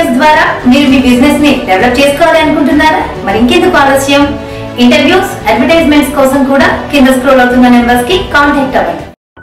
Interviews ద్వారా మీరు మీ business ని డెవలప్ చేసుకోవాలి అనుకుంటున్నారా మరి ఇంకెందుకు ఆలస్యం ఇంటర్వ్యూస్ అడ్వర్టైజ్మెంట్స్ కోసం కూడా కింద స్క్రోల్ అవుతున్న నెంబర్స్ కి కాంటాక్ట్ అవ్వండి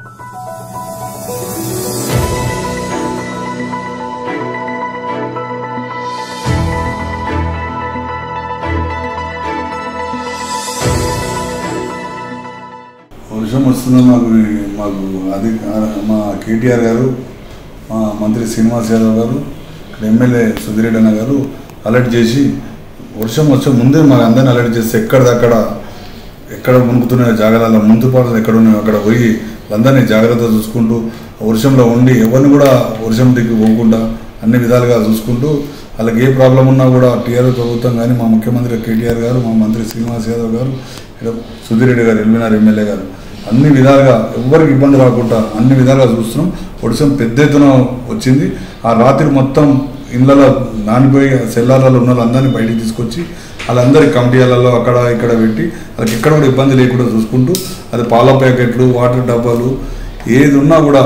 వర్షం వస్తుందో మాకు మాకు అది మా కేటీఆర్ గారు మా మంత్రి శ్రీనివాస్ యాదవ్ గారు ఇక్కడ ఎమ్మెల్యే సుధిరెడ్డి అన్న గారు అలర్ట్ చేసి వర్షం వచ్చే ముందే మాకు అందరిని అలర్ట్ చేస్తే ఎక్కడిదక్కడ ఎక్కడ మునుగుతున్న జాగ్రత్తలు ముందుపాట్లు ఎక్కడ ఉన్నాయో అక్కడ పోయి అందరినీ జాగ్రత్త చూసుకుంటూ వర్షంలో ఉండి ఎవరిని కూడా వర్షం దిక్కు పోకుండా అన్ని విధాలుగా చూసుకుంటూ వాళ్ళకి ఏ ప్రాబ్లం ఉన్నా కూడా టీఆర్ ప్రభుత్వం కానీ మా ముఖ్యమంత్రి కేటీఆర్ గారు మా మంత్రి శ్రీనివాస్ యాదవ్ గారు ఇక్కడ సుధీరెడ్డి గారు ఎల్బీనార్ ఎమ్మెల్యే గారు అన్ని విధాలుగా ఎవరికి ఇబ్బంది రాకుండా అన్ని విధాలుగా చూస్తున్నాం వర్షం పెద్ద ఎత్తున వచ్చింది ఆ రాత్రి మొత్తం ఇళ్ళలో నానిపోయి సెల్లార్లలో ఉన్న వాళ్ళందరినీ బయటికి తీసుకొచ్చి వాళ్ళందరి కమిటీలలో అక్కడ ఇక్కడ పెట్టి వాళ్ళకి ఎక్కడ కూడా ఇబ్బంది లేకుండా చూసుకుంటూ అది పాల ప్యాకెట్లు వాటర్ డబ్బాలు ఏది ఉన్నా కూడా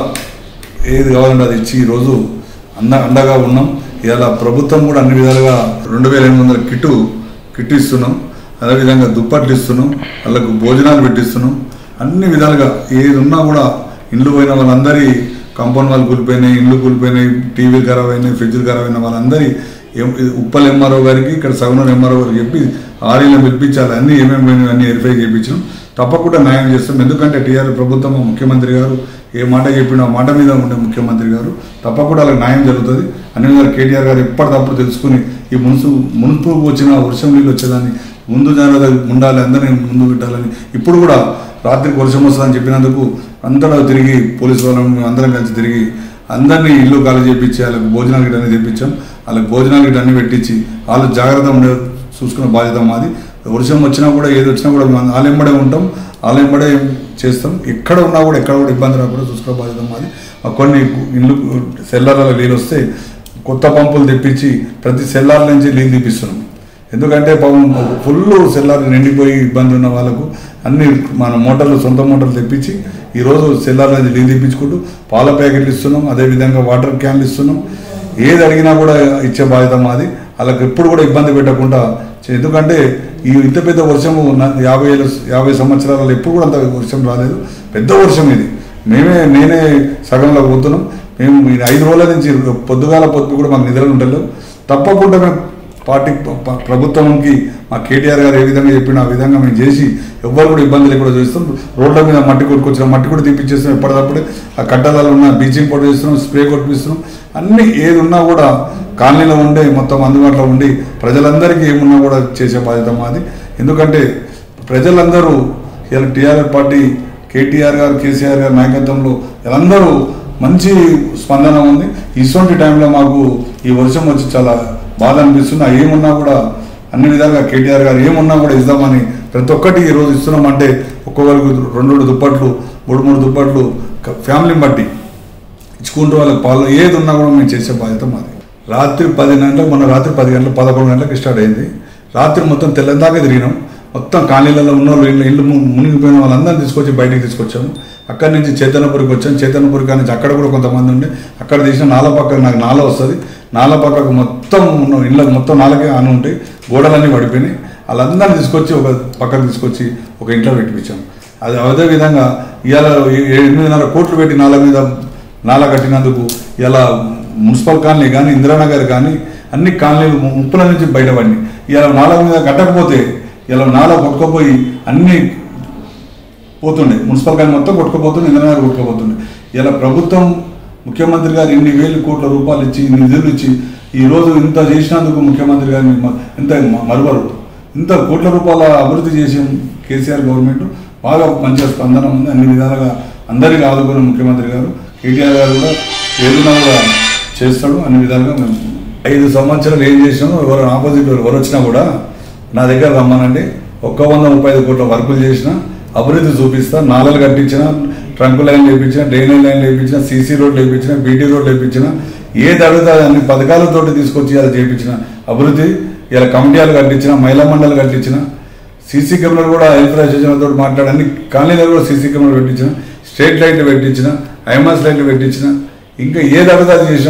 ఏది కావాలంటే అది ఇచ్చి ఈరోజు అంద అండగా ఉన్నాం ఇలా ప్రభుత్వం కూడా అన్ని విధాలుగా రెండు వేల ఎనిమిది వందల కిట్టు కిట్ ఇస్తున్నాం అదేవిధంగా దుప్పట్లు ఇస్తున్నాం వాళ్ళకు భోజనాలు పెట్టిస్తున్నాం అన్ని విధాలుగా ఏది ఉన్నా కూడా ఇండ్లు పోయిన వాళ్ళందరి కాంపౌండ్ వాళ్ళు కూలిపోయినాయి ఇండ్లు కూలిపోయినాయి టీవీలు ఖరాబ్ అయినాయి ఫ్రిడ్జ్లు ఖరాబ్ అయిన వాళ్ళందరి ఎం- ఉప్పల్ ఎంఆర్ఓ గారికి ఇక్కడ సగనూరు ఎంఆర్ఓ గారికి చెప్పి ఆర్ఈలో పిలిపించాలి అన్ని ఏమేమి పోయినాయి అన్ని వెరిఫై చేయించాం తప్పకుండా న్యాయం చేస్తాం ఎందుకంటే టీఆర్ ప్రభుత్వం మా ముఖ్యమంత్రి గారు ఏ మాట చెప్పినా ఆ మాట మీద ఉండే ముఖ్యమంత్రి గారు తప్పకుండా వాళ్ళకి న్యాయం జరుగుతుంది అన్ని విధాలు కేటీఆర్ గారు ఎప్పటికప్పుడు తెలుసుకుని ఈ మున్సు మున్పు వచ్చిన వర్షం నీళ్ళు వచ్చేదాన్ని ముందు జాగ్రత్త ఉండాలి అందరినీ ముందు పెట్టాలని ఇప్పుడు కూడా రాత్రికి వర్షం వస్తుందని చెప్పినందుకు అంతటా తిరిగి పోలీసు వాళ్ళని అందరం కలిసి తిరిగి అందరినీ ఇల్లు ఖాళీ చేయించి వాళ్ళకి భోజనాలు గిట్ట అన్ని తెప్పించాం వాళ్ళకి భోజనాలు గిట్ట అన్ని పెట్టించి వాళ్ళు జాగ్రత్త ఉండే చూసుకునే బాధ్యత మాది వర్షం వచ్చినా కూడా ఏది వచ్చినా కూడా మేము ఆలెంబడే ఉంటాం ఆలెంబడే చేస్తాం ఎక్కడ ఉన్నా కూడా ఎక్కడ కూడా ఇబ్బంది రాకుండా చూసుకునే బాధ్యత మాది ఆ కొన్ని ఇల్లు సెల్లార్లలో నీళ్ళు వస్తే కొత్త పంపులు తెప్పించి ప్రతి సెల్లార్ నుంచి నీళ్ళు తీపిస్తున్నాం ఎందుకంటే పాపం ఫుల్ సెల్లార్ నిండిపోయి ఇబ్బంది ఉన్న వాళ్ళకు అన్ని మన మోటార్లు సొంత మోటార్లు తెప్పించి ఈరోజు సెల్లార్ నుంచి నీళ్ళు తెప్పించుకుంటూ పాల ప్యాకెట్లు ఇస్తున్నాం అదేవిధంగా వాటర్ క్యాన్లు ఇస్తున్నాం ఏది అడిగినా కూడా ఇచ్చే బాధ్యత మాది వాళ్ళకి ఎప్పుడు కూడా ఇబ్బంది పెట్టకుండా చే- ఎందుకంటే ఈ ఇంత పెద్ద వర్షము నా- యాభై ఏళ్ళ యాభై సంవత్సరాలలో ఎప్పుడు కూడా అంత వర్షం రాలేదు పెద్ద వర్షం ఇది మేమే నేనే సగంలో పోతున్నాం మేము ఈ ఐదు రోజుల నుంచి పొద్దుగాల పొద్దు కూడా మాకు నిద్రలు ఉండలేవు తప్పకుండా మేము పార్టీ ప- ప- ప్రభుత్వంకి మా కేటీఆర్ గారు ఏ విధంగా చెప్పినా ఆ విధంగా మేము చేసి ఎవ్వరు కూడా ఇబ్బంది లేకుండా చేస్తాం రోడ్ల మీద మట్టి కొట్టుకొచ్చిన మట్టి కూడా తీపిచ్చేస్తాం ఎప్పటికప్పుడే ఆ కట్టడాలు ఉన్న బ్లీచింగ్ పౌడర్ చేస్తున్నాం స్ప్రే కొట్టిస్తున్నాం అన్ని ఏది ఉన్నా కూడా కాలనీలో ఉండే మొత్తం అందుబాటులో ఉండి ప్రజలందరికీ ఏమున్నా కూడా చేసే బాధ్యత మాది ఎందుకంటే ప్రజలందరూ ఇలా టీఆర్ఆర్ పార్టీ కేటీఆర్ గారు కేసీఆర్ గారి నాయకత్వంలో వీళ్ళందరూ మంచి స్పందన ఉంది ఇటువంటి టైంలో మాకు ఈ వర్షం వచ్చి చాలా బాధ అనిపిస్తుంది ఆ ఏమున్నా కూడా అన్ని విధాలుగా కేటీఆర్ గారు ఏమున్నా కూడా ఇద్దామని ప్రతి ఒక్కటి ఈ రోజు ఇస్తున్నామంటే ఒక్కొక్కరికి రెండు రెండు దుప్పట్లు మూడు మూడు దుప్పట్లు క- ఫ్యామిలీని బట్టి ఇచ్చుకుంటూ వాళ్ళకి పాలు ఏది ఉన్నా కూడా మేము చేసే బాధ్యత మాది రాత్రి పది గంటలకు మొన్న రాత్రి పది గంటలకు పదకొండు గంటలకు స్టార్ట్ అయింది రాత్రి మొత్తం తెల్లందాకా తిరిగినాం మొత్తం కాలనీలలో ఉన్న వాళ్ళు ఇల్లు ఇల్లు ము- మునిగిపోయిన వాళ్ళందరినీ తీసుకొచ్చి బయటికి తీసుకొచ్చాము అక్కడి నుంచి చైతన్యపురికి వచ్చాం చైతన్యపురి కాడి నుంచి అక్కడ కూడా కొంతమంది ఉండే అక్కడ తీసిన నాల పక్కకు నాకు నాల వస్తుంది నాల పక్కకు మొత్తం ఉన్న ఇళ్ళకి మొత్తం నాలకే అని ఉంటాయి గోడలన్నీ పడిపోయినాయి వాళ్ళందరినీ తీసుకొచ్చి ఒక పక్కకు తీసుకొచ్చి ఒక ఇంట్లో పెట్టిపించాం అది అదే విధంగా ఇవాళ ఏ- ఎనిమిదిన్నర కోట్లు పెట్టి నాల మీద నాల కట్టినందుకు ఇలా మున్సిపల్ కాలనీ కానీ ఇందిరానగర్ కానీ అన్ని కాలనీలు ము- ముప్పుల నుంచి బయటపడినాయి ఇలా నాల మీద కట్టకపోతే ఇలా నాల కొట్టుకుపోయి అన్ని పోతుండే మున్సిపల్ కాలనీ మొత్తం కొట్టుకుపోతుండే ఇందిరానగర్ కొట్టుకుపోతుండే ఇలా ప్రభుత్వం ముఖ్యమంత్రి గారు ఇన్ని వేలు కోట్ల రూపాయలు ఇచ్చి ఇన్ని నిధులు ఇచ్చి ఈ రోజు ఇంత చేసినందుకు ముఖ్యమంత్రి గారిని మ- ఎంత మ- మరువరు ఇంత కోట్ల రూపాయల అభివృద్ధి చేసి కేసీఆర్ గవర్నమెంట్ బాగా మంచిగా స్పందన ఉంది అన్ని విధాలుగా అందరికీ ఆదుకున్న ముఖ్యమంత్రి గారు కేటీఆర్ గారు కూడా ఏదైనా కూడా చేస్తాడు అన్ని విధాలుగా మేము ఐదు సంవత్సరాలు ఏం చేసినామో ఎవరు ఆపోజిట్ ఎవరు వచ్చినా కూడా నా దగ్గర రమ్మనండి ఒక్క వంద ముప్పై ఐదు కోట్ల వర్కులు చేసిన అభివృద్ధి చూపిస్తా నాలలు కట్టించిన ట్రంక్ లైన్ వేయించిన డ్రైనేజ్ లైన్ వేయించిన సీసీ రోడ్ వేయించిన బీటీ రోడ్ వేయించిన ఏది అడుగుతా అన్ని పథకాలతోటి తీసుకొచ్చి అది చేయించిన అభివృద్ధి ఇలా కమిటీలు కట్టించిన మహిళా మండలి కట్టించిన సీసీ కెమెరాలు కూడా హెల్త్ అసోసియేషన్తో మాట్లాడి అన్ని కాలనీలో కూడా సీసీ కెమెరాలు పెట్టించిన స్ట్రీట్ లైట్లు పెట్టించిన ఐమాస్ లైట్లు పెట్టించిన ఇంకా ఏది అడుగుతా అది చేసాం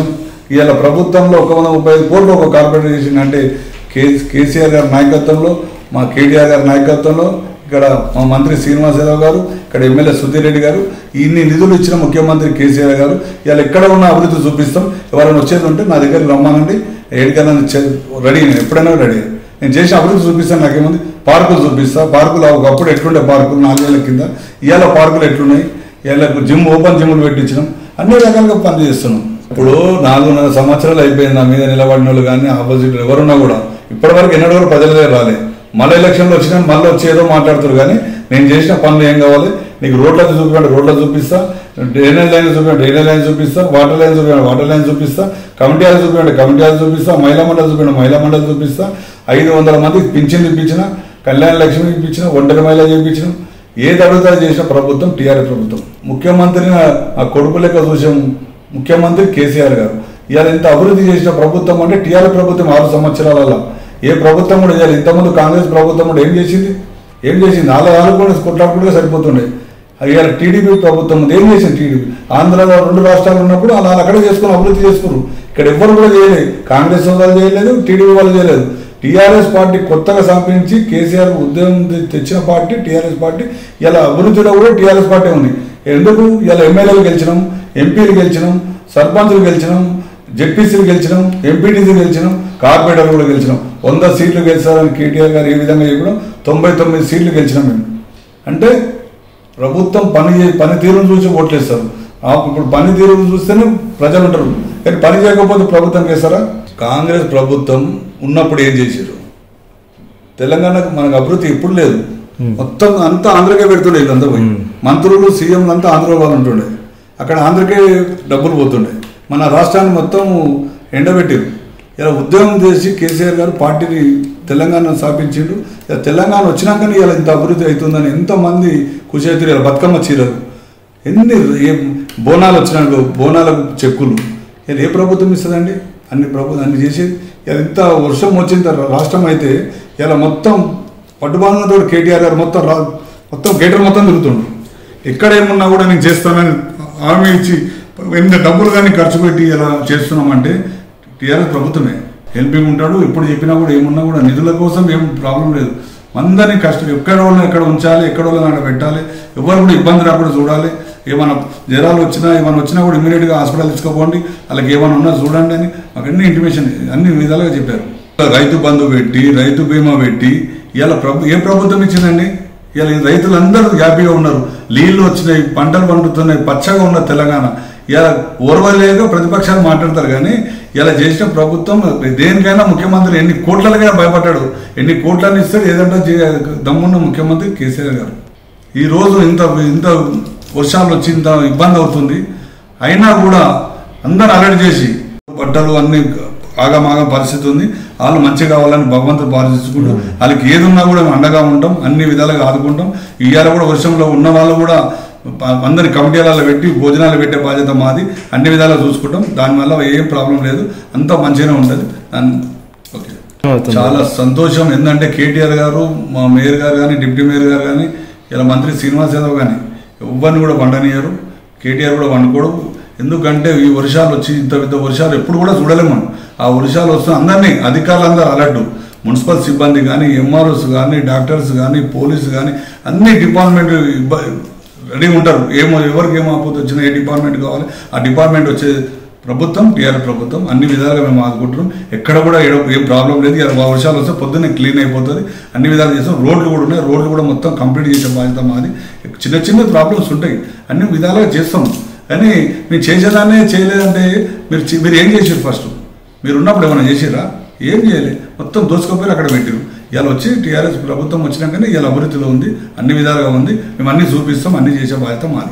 ఇవాళ ప్రభుత్వంలో ఒక వంద ముప్పై ఐదు కోట్లు ఒక కార్పొరేట్ చేసింది అంటే కే కేసీఆర్ గారి నాయకత్వంలో మా కేటీఆర్ గారి నాయకత్వంలో ఇక్కడ మా మంత్రి శ్రీనివాస్ యాదవ్ గారు ఇక్కడ ఎమ్మెల్యే సుధీర్ రెడ్డి గారు ఇన్ని నిధులు ఇచ్చిన ముఖ్యమంత్రి కేసీఆర్ గారు ఇవాళ ఎక్కడ ఉన్న అభివృద్ధి చూపిస్తాం ఎవరైనా వచ్చేది ఉంటే నా దగ్గరికి రమ్మానండి ఏడికైనా చే- రెడీ నేను ఎప్పుడైనా రెడీ నేను చేసిన అభివృద్ధి చూపిస్తాను నాకేముంది పార్కులు చూపిస్తా పార్కులు ఒకప్పుడు ఎట్లుండే పార్కులు నాలుగేళ్ల కింద ఇవాళ పార్కులు ఎట్లున్నాయి ఇవాళ జిమ్ ఓపెన్ జిమ్లు పెట్టించినాం అన్ని రకాలుగా పని చేస్తున్నాం ఇప్పుడు నాలుగున్నర సంవత్సరాలు అయిపోయింది నా మీద నిలబడిన వాళ్ళు కానీ ఆపోజిట్ ఎవరున్నా కూడా ఇప్పటివరకు ఎన్నడూ కూడా ప్రజల దగ్గర రాలే మళ్ళీ ఎలక్షన్లు వచ్చినా మళ్ళీ వచ్చి ఏదో మాట్లాడుతారు కానీ నేను చేసిన పనులు ఏం కావాలి నీకు రోడ్లకు చూపించండి రోడ్లు చూపిస్తా డ్రైనేజ్ లైన్ చూపించండి డ్రైనేజ్ లైన్ చూపిస్తా వాటర్ లైన్ చూపించండి వాటర్ లైన్ చూపిస్తా కమిటీ హాల్ చూపించండి కమిటీ హాల్ చూపిస్తా మహిళా మండలి చూపించండి మహిళా మండలి చూపిస్తా ఐదు వందల మందికి పింఛన్ ఇప్పించిన కళ్యాణ లక్ష్మి ఇప్పించిన ఒంటరి మహిళ చేయించిన ఏది అడుగుతా చేసిన ప్రభుత్వం టీఆర్ఎస్ ప్రభుత్వం ముఖ్యమంత్రిని ఆ- ఆ కొడుకు లెక్క చూసాం ముఖ్యమంత్రి కేసీఆర్ గారు ఇవాళ ఇంత అభివృద్ధి చేసిన ప్రభుత్వం అంటే టీఆర్ఎస్ ప్రభుత్వం ఆరు సంవత్సరాలలో ఏ ప్రభుత్వం కూడా చేయాలి ఇంతకుముందు కాంగ్రెస్ ప్రభుత్వం కూడా ఏం చేసింది ఏం చేసింది వాళ్ళ వాళ్ళు కూడా కొట్లాడుకుంటే సరిపోతుండే ఇవాళ టీడీపీ ప్రభుత్వం ఉంది. ఏం చేసింది టీడీపీ ఆంధ్రాలో రెండు రాష్ట్రాలు ఉన్నప్పుడు అలా అక్కడే చేసుకుని అభివృద్ధి చేసుకున్నారు ఇక్కడ ఎవ్వరు కూడా చేయలేదు కాంగ్రెస్ వాళ్ళు చేయలేదు టీడీపీ వాళ్ళు చేయలేదు టీఆర్ఎస్ పార్టీ కొత్తగా స్థాపించి కేసీఆర్ ఉద్యమం తె- తెచ్చిన పార్టీ టీఆర్ఎస్ పార్టీ ఇలా అభివృద్ధిలో కూడా టీఆర్ఎస్ పార్టీ ఉంది ఎందుకు ఇలా ఎమ్మెల్యేలు గెలిచినాం ఎంపీలు గెలిచినాం సర్పంచులు గెలిచినాం జెడ్పీసీలు గెలిచినాం ఎంపీటీసీలు గెలిచినాం కార్పొరేటర్లు కూడా గెలిచినాం వంద సీట్లు గెలిచారని కేటీఆర్ గారు ఏ విధంగా చెప్పడం తొంభై తొమ్మిది సీట్లు గెలిచినాం మేము అంటే ప్రభుత్వం పని చే పని తీరును చూసి ఓట్లేస్తారు ఆ ఇప్పుడు పని తీరును చూస్తేనే ప్రజలు ఉంటారు కానీ పని చేయకపోతే ప్రభుత్వం చేస్తారా కాంగ్రెస్ ప్రభుత్వం ఉన్నప్పుడు ఏం చేశారు తెలంగాణకు మనకు అభివృద్ధి ఎప్పుడు లేదు మొత్తం అంతా ఆంధ్రకే పెడుతుండే వీళ్ళంతా పోయి మంత్రులు సీఎంలు అంతా ఆంధ్ర వాళ్ళు ఉంటుండే అక్కడ ఆంధ్రకే డబ్బులు పోతుండే మన రాష్ట్రాన్ని మొత్తం ఎండబెట్టారు ఇలా ఉద్యోగం చేసి కేసీఆర్ గారు పార్టీని తెలంగాణ స్థాపించిండు ఇలా తెలంగాణ వచ్చినాకనే ఇలా ఇంత అభివృద్ధి అవుతుందని ఎంతమంది కృషి అవుతారు ఇలా బతుకమ్మ చీరలు ఎన్ని ఏ బోనాలు వచ్చినాక బోనాలకు చెక్కులు ఇది ఏ ప్రభుత్వం ఇస్తుందండి అన్ని ప్రభుత్వం అన్ని చేసేది ఇలా ఇంత వర్షం వచ్చిన తర్వాత రాష్ట్రం అయితే ఇలా మొత్తం పట్టుబాంగంతో కేటీఆర్ గారు మొత్తం రా మొత్తం గేటర్ మొత్తం తిరుగుతుండ్రు ఎక్కడ ఏమున్నా కూడా నేను చేస్తానని హామీ ఇచ్చి ఎన్ని డబ్బులు కానీ ఖర్చు పెట్టి ఇలా చేస్తున్నామంటే టీఆర్ఎస్ ప్రభుత్వమే హెల్పింగ్ ఉంటాడు ఎప్పుడు చెప్పినా కూడా ఏమున్నా కూడా నిధుల కోసం ఏం ప్రాబ్లం లేదు అందరినీ కష్టం ఎక్కడ వాళ్ళని ఎక్కడ ఉంచాలి ఎక్కడ వాళ్ళని అక్కడ పెట్టాలి ఎవరు కూడా ఇబ్బంది రాకుండా చూడాలి ఏమైనా జ్వరాలు వచ్చినా ఏమైనా వచ్చినా కూడా ఇమీడియట్గా హాస్పిటల్ తీసుకోపోండి వాళ్ళకి ఏమైనా ఉన్నా చూడండి అని మాకు అన్ని ఇంటిమేషన్ అన్ని విధాలుగా చెప్పారు రైతు బంధు పెట్టి రైతు బీమా పెట్టి ఇలా ప్రభు ఏ ప్రభుత్వం ఇచ్చిందండి ఇలా ఈ రైతులందరూ హ్యాపీగా ఉన్నారు నీళ్లు వచ్చినాయి పంటలు పండుతున్నాయి పచ్చగా ఉన్న తెలంగాణ ఇలా ఓర్వలేక ప్రతిపక్షాలు మాట్లాడతారు కానీ ఇలా చేసిన ప్రభుత్వం దేనికైనా ముఖ్యమంత్రి ఎన్ని కోట్లకైనా భయపడ్డాడు ఎన్ని కోట్లని ఇస్తాడు ఏదంటే చే- దమ్మున్న ముఖ్యమంత్రి కేసీఆర్ గారు ఈ రోజు ఇంత ఇంత వర్షాలు వచ్చి ఇంత ఇబ్బంది అవుతుంది అయినా కూడా అందరు అలర్ట్ చేసి బట్టలు అన్ని ఆగమాగం పరిస్థితి ఉంది వాళ్ళు మంచిగా కావాలని భగవంతుడు ప్రార్థించుకుంటూ వాళ్ళకి ఏది ఉన్నా కూడా మేము అండగా ఉంటాం అన్ని విధాలుగా ఆదుకుంటాం ఇవాళ కూడా వర్షంలో ఉన్న వాళ్ళు కూడా ప- అందరి కమిటీలలో పెట్టి భోజనాలు పెట్టే బాధ్యత మాది అన్ని విధాలుగా చూసుకుంటాం దానివల్ల ఏం ప్రాబ్లం లేదు అంతా మంచిగానే ఉంటుంది దాన్ని ఓకే చాలా సంతోషం ఏంటంటే కేటీఆర్ గారు మా మేయర్ గారు కానీ డిప్యూటీ మేయర్ గారు కానీ ఇలా మంత్రి శ్రీనివాస్ యాదవ్ కానీ ఎవరిని కూడా వండనియరు కేటీఆర్ కూడా వండుకోడు ఎందుకంటే ఈ వర్షాలు వచ్చి ఇంత పెద్ద వర్షాలు ఎప్పుడు కూడా చూడలేము మనం ఆ వర్షాలు వస్తే అందరినీ అధికారులందరూ అలర్ట్ మున్సిపల్ సిబ్బంది కానీ ఎంఆర్ఓస్ కానీ డాక్టర్స్ కానీ పోలీసు కానీ అన్ని డిపార్ట్మెంట్ ఇబ్బ- రెడీ ఉంటారు ఏమో ఎవరికి ఏం ఆపద వచ్చినా ఏ డిపార్ట్మెంట్ కావాలి ఆ డిపార్ట్మెంట్ వచ్చే ప్రభుత్వం టీఆర్ ప్రభుత్వం అన్ని విధాలుగా మేము ఆదుకుంటున్నాం ఎక్కడ కూడా ఏడ- ఏం ప్రాబ్లం లేదు ఇలా వర్షాలు వస్తే పొద్దున్నే క్లీన్ అయిపోతుంది అన్ని విధాలు చేస్తాం రోడ్లు కూడా ఉన్నాయి రోడ్లు కూడా మొత్తం కంప్లీట్ చేసే బాధ్యత మాది చిన్న చిన్న ప్రాబ్లమ్స్ ఉంటాయి అన్ని విధాలుగా చేస్తాం కానీ మీరు చేసేదాన్నే చేయలేదంటే మీరు చే- మీరు ఏం చేసారు ఫస్ట్ మీరు ఉన్నప్పుడు ఏమైనా చేసిరా ఏం చేయలేదు మొత్తం దోసుకోపోయి అక్కడ పెట్టారు ఇవాళ వచ్చి టీఆర్ఎస్ ప్రభుత్వం వచ్చినాకనే ఇవాళ అభివృద్ధిలో ఉంది అన్ని విధాలుగా ఉంది మేము అన్ని చూపిస్తాం అన్ని చేసే బాధ్యత మాది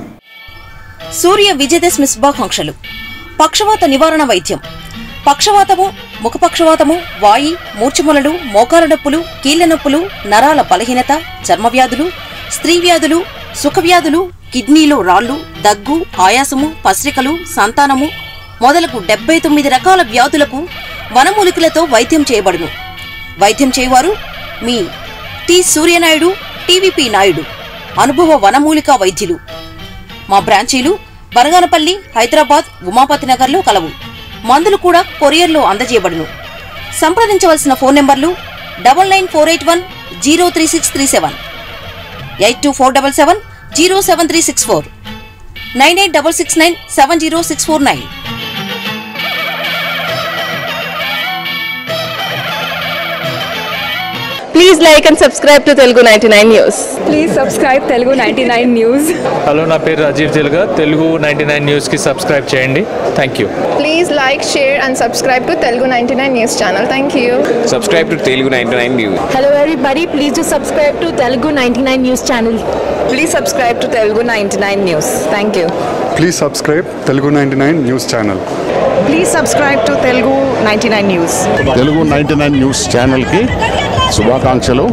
సూర్య విజయదశమి శుభాకాంక్షలు పక్షవాత నివారణ వైద్యం పక్షవాతము ముఖపక్షవాతము వాయి మూర్ఛములలు మోకాల నొప్పులు కీళ్ల నొప్పులు నరాల బలహీనత చర్మవ్యాధులు స్త్రీ వ్యాధులు సుఖవ్యాధులు కిడ్నీలో రాళ్లు దగ్గు ఆయాసము పసిరికలు సంతానము మొదలగు డెబ్బై తొమ్మిది రకాల వ్యాధులకు వనమూలికలతో వైద్యం చేయబడును వైద్యం చేయవారు మీ టి సూర్యనాయుడు టీవీపీ నాయుడు అనుభవ వనమూలికా వైద్యులు మా బ్రాంచీలు బనగానపల్లి హైదరాబాద్ ఉమాపతి నగర్లో కలవు మందులు కూడా కొరియర్లో అందజేయబడును సంప్రదించవలసిన ఫోన్ నెంబర్లు double nine four eight one zero three six three seven eight two four double seven zero seven three six four nine eight double six nine seven zero six four nine Please like and subscribe to Telugu 99 News. Please subscribe Telugu ninety nine news hello నా పేరు రాజీవ్ తెలుగా Telugu ninety nine న్యూస్కి subscribe చేయండి thank you Please like, share, and subscribe to Telugu 99 News channel. Thank you. subscribe to Telugu 99 News. Hello everybody, please do subscribe to Telugu 99 News channel. Please subscribe to Telugu 99 News. Thank you. Please subscribe Telugu ninety nine news channel Please subscribe to Telugu 99 News. Telugu ninety nine news ఛానల్కి శుభాకాంక్షలు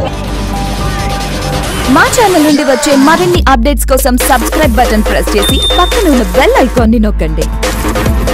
మా channel నుండి వచ్చే మరిన్ని updates కోసం subscribe button press చేసి పక్కన ఉన్న బెల్ ఐకాన్ని నొక్కండి